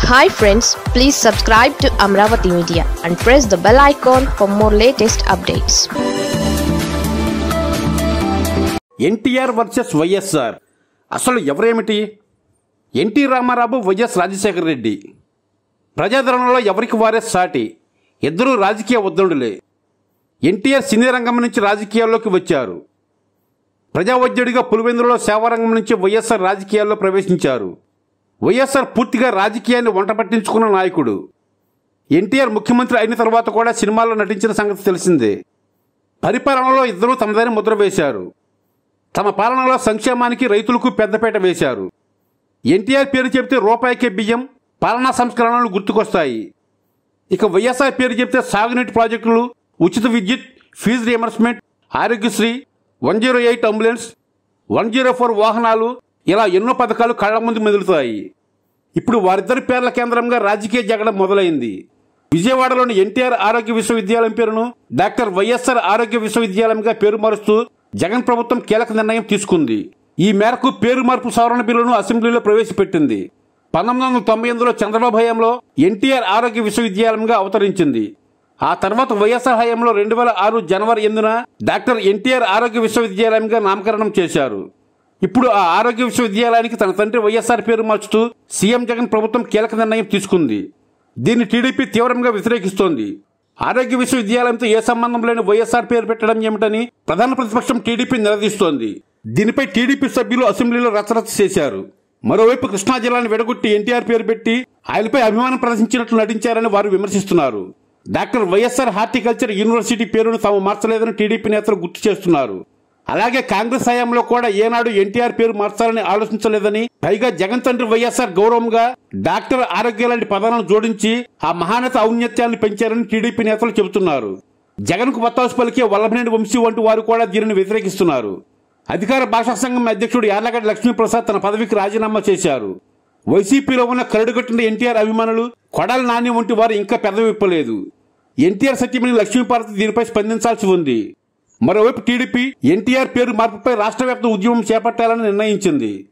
hi friends please subscribe to Amaravati media and press the bell icon for more latest updates NTR versus YSR అసలు ఎవరేమిటి NT Ramarao YS Rajasekhara Reddy ప్రజాదరణలో ఎవరికి వారే సాటి ఇద్దరూ రాజకీయ ఉద్దండులే ఎన్టీఆర్ సినీ రంగం నుంచి రాజకీయాల్లోకి వచ్చారు ప్రజావైద్యుడిగా పులివెందులలో సేవారంగం నుంచి వైఎస్ఆర్ రాజకీయాల్లో ప్రవేశించారు వైఎస్ఆర్ పూర్తిగా రాజకీయాన్ని వంట పట్టించుకున్న నాయకుడు ఎన్టీఆర్ ముఖ్యమంత్రి అయిన తర్వాత కూడా సినిమాల్లో నటించిన సంగతి తెలిసిందే పరిపాలనలో ఇద్దరూ తమదైన ముద్ర వేశారు తమ పాలనలో సంక్షేమానికి రైతులకు పెద్దపీట వేశారు ఎన్టీఆర్ పేరు చెబితే రూపాయికే బియ్యం పాలనా సంస్కరణలు గుర్తుకొస్తాయి ఇక వైఎస్ఆర్ పేరు చెబితే సాగునీటి ప్రాజెక్టులు ఉచిత విద్యుత్ fee reimbursement Aarogyasri one zero eight ambulance one zero four వాహనాలు ఇలా ఎన్నో పథకాలు కళ్ల ముందు మెదులుతాయి ఇప్పుడు వారిద్దరి పేర్ల కేంద్రంగా రాజకీయ జగడం మొదలైంది విజయవాడలోని ఎన్టీఆర్ ఆరోగ్య విశ్వవిద్యాలయం పేరును డాక్టర్ వైఎస్ఆర్ ఆరోగ్య విశ్వవిద్యాలయంగా పేరు మారుస్తూ జగన్ ప్రభుత్వం కీలక నిర్ణయం తీసుకుంది ఈ మేరకు పేరు మార్పు సవరణ బిల్లును అసెంబ్లీలో ప్రవేశపెట్టింది పంతొమ్మిది వందల తొంభై ఎనిమిదిలో చంద్రబాబు హయాంలో ఎన్టీఆర్ ఆరోగ్య విశ్వవిద్యాలయంగా అవతరించింది ఆ తర్వాత వైఎస్ఆర్ హయాంలో రెండు వేల ఆరు జనవరి ఎనిమిదిన డాక్టర్ ఎన్టీఆర్ ఆరోగ్య విశ్వవిద్యాలయంగా నామకరణం చేశారు ఇప్పుడు ఆ ఆరోగ్య విశ్వవిద్యాలయానికి తన తండ్రి వైఎస్ఆర్ పేరు మార్చుతూ సీఎం జగన్ ప్రభుత్వం కీలక నిర్ణయం తీసుకుంది దీన్ని టీడీపీ తీవ్రంగా వ్యతిరేకిస్తోంది ఆరోగ్య విశ్వవిద్యాలయంతో ఏ సంబంధం లేని వైఎస్ఆర్ పేరు పెట్టడం ఏమిటని ప్రధాన ప్రతిపక్షం టీడీపీ నిలదీస్తోంది దీనిపై టీడీపీ సభ్యులు అసెంబ్లీలో రచరచ చేశారు మరోవైపు కృష్ణా జిల్లాను విడగొట్టి ఎన్టీఆర్ పేరు పెట్టి ఆయనపై అభిమానం ప్రదర్శించినట్లు నటించారని వారు విమర్శిస్తున్నారు డాక్టర్ వైఎస్ఆర్ హార్టికల్చర్ యూనివర్సిటీ పేరును తాము మార్చలేదని టీడీపీ నేతలు గుర్తు చేస్తున్నారు అలాగే కాంగ్రెస్ హయాంలో కూడా ఏనాడు ఎన్టీఆర్ పేరు మార్చాలని ఆలోచించలేదని పైగా జగన్ తండ్రి వైఎస్ఆర్ గౌరవంగా డాక్టర్ ఆరోగ్య లాంటి పదాలను జోడించి ఆ మహానేత ఔన్నత్యాన్ని పెంచారని టీడీపీ నేతలు చెబుతున్నారు జగన్ కు వత్తాసు పలికే వల్లభనేని వంశీ వంటి వారు కూడా దీనిని వ్యతిరేకిస్తున్నారు అధికార భాషా సంఘం అధ్యక్షుడు యార్లగడ్డ లక్ష్మీప్రసాద్ తన పదవికి రాజీనామా చేశారు వైసీపీలో ఉన్న కరడుగట్టిన ఎన్టీఆర్ అభిమానులు కొడాలి నాని వంటి వారు ఇంకా పెదవి విప్పలేదు ఎన్టీఆర్ సత్యమణి లక్ష్మీపార్వతి దీనిపై స్పందించాల్సి ఉంది మరోవైపు టీడీపీ ఎన్టీఆర్ పేరు మార్పుపై రాష్ట్ర వ్యాప్త ఉద్యమం చేపట్టాలని నిర్ణయించింది